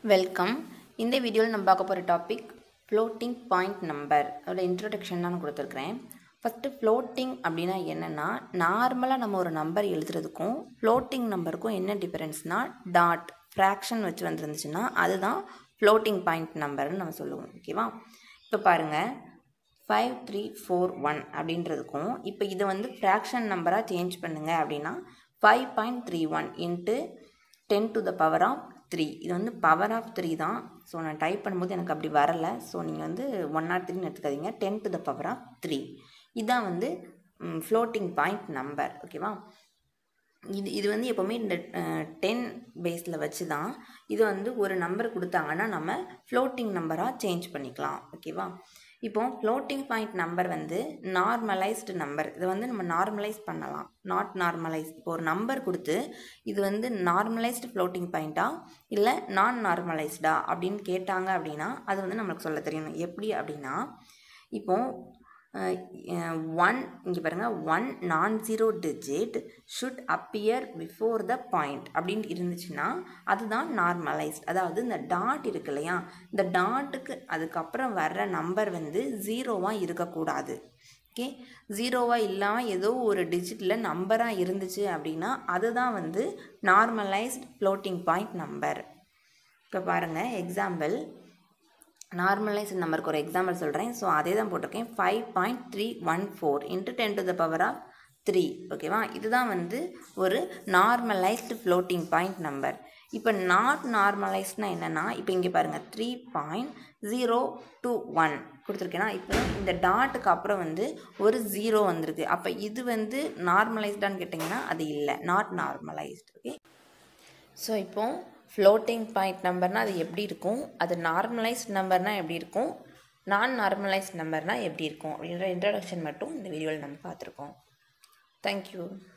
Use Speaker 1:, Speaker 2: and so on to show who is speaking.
Speaker 1: welcome இந்த வீடியோவில் நம்ம பார்க்க போகிற டாபிக் ஃப்ளோட்டிங் பாயிண்ட் நம்பர் அதோட இன்ட்ரொடக்ஷன் தான் கொடுத்துருக்குறேன் ஃபஸ்ட்டு ஃப்ளோட்டிங் அப்படின்னா என்னென்னா நார்மலாக நம்ம ஒரு நம்பர் எழுதுறதுக்கும் ஃப்ளோட்டிங் நம்பருக்கும் என்ன டிஃபரன்ஸ்னால் டாட் ஃப்ராக்ஷன் வச்சு வந்துருந்துச்சுன்னா அதுதான் ஃப்ளோட்டிங் பாயிண்ட் நம்பர்னு நம்ம சொல்லுவோம் ஓகேவா இப்போ பாருங்கள் ஃபைவ் த்ரீ ஃபோர் ஒன் அப்படின்றதுக்கும் இப்போ இதை வந்து ஃப்ராக்ஷன் நம்பராக சேஞ்ச் பண்ணுங்க அப்படின்னா five point three one into ten to the power of three இது வந்து பவர் ஆஃப் த்ரீ தான் ஸோ நான் டைப் பண்ணும்போது எனக்கு அப்படி வரலை ஸோ நீங்கள் வந்து ஒன் நாட் த்ரீன்னு எடுத்துக்காதீங்க ten to the power of three இதுதான் வந்து ஃப்ளோட்டிங் பாயிண்ட் நம்பர் ஓகேவா இது இது வந்து எப்போவுமே இந்த டென் பேஸில் வச்சு தான் இது வந்து ஒரு நம்பர் கொடுத்தாங்கன்னா நம்ம ஃப்ளோட்டிங் நம்பராக சேஞ்ச் பண்ணிக்கலாம் ஓகேவா இப்போ ஃப்ளோட்டிங் பாயிண்ட் நம்பர் வந்து நார்மலைஸ்டு நம்பர் இதை வந்து நம்ம நார்மலைஸ் பண்ணலாம் நாட் நார்மலைஸ் இப்போ ஒரு நம்பர் கொடுத்து இது வந்து நார்மலைஸ்டு ஃப்ளோட்டிங் பாயிண்ட்டா இல்லை நான் நார்மலைஸ்டா அப்படின்னு கேட்டாங்க அப்படின்னா அது வந்து நம்மளுக்கு சொல்ல தெரியணும் எப்படி அப்படின்னா இப்போ ஒன் இங்கே பாருங்கள் one non zero digit should appear before the point அப்படின்னு இருந்துச்சுன்னா அதுதான் நார்மலைஸ்ட் அதாவது இந்த டாட் இருக்கு இல்லையா இந்த டாட்டுக்கு அதுக்கப்புறம் வர்ற நம்பர் வந்து ஜீரோவாக இருக்கக்கூடாது ஓகே ஜீரோவாக இல்லாமல் ஏதோ ஒரு டிஜிட்டில் நம்பராக இருந்துச்சு அப்படின்னா அதுதான் வந்து நார்மலைஸ்ட் ஃப்ளோட்டிங் பாயிண்ட் நம்பர் இப்போ பாருங்கள் எக்ஸாம்பிள் நார்மலைஸ் நம்பருக்கு ஒரு எக்ஸாம்பிள் சொல்கிறேன் ஸோ அதே தான் போட்டிருக்கேன் five point three one four into ten to the power of three ஓகேவா இதுதான் வந்து ஒரு நார்மலைஸ்டு ஃப்ளோட்டிங் பாயிண்ட் நம்பர் இப்போ நாட் நார்மலைஸ்ட்னா என்னென்னா இப்போ இங்கே பாருங்கள் three point zero two one கொடுத்துருக்கேன்னா இப்போ இந்த டாட்டுக்கு அப்புறம் வந்து ஒரு ஜீரோ வந்திருக்கு அப்போ இது வந்து நார்மலைஸ்டான்னு கேட்டிங்கன்னா அது இல்லை நாட் நார்மலைஸ்ட் ஓகே ஸோ இப்போது ஃப்ளோட்டிங் பாயிண்ட் நம்பர்னால் அது எப்படி இருக்கும் அது நார்மலைஸ்ட் நம்பர்னால் எப்படி இருக்கும் நான் நார்மலைஸ்ட் நம்பர்னால் எப்படி இருக்கும் அப்படின்ற இன்ட்ரடக்ஷன் மட்டும் இந்த வீடியோவில் நம்ம பார்த்துருக்கோம் தேங்க்யூ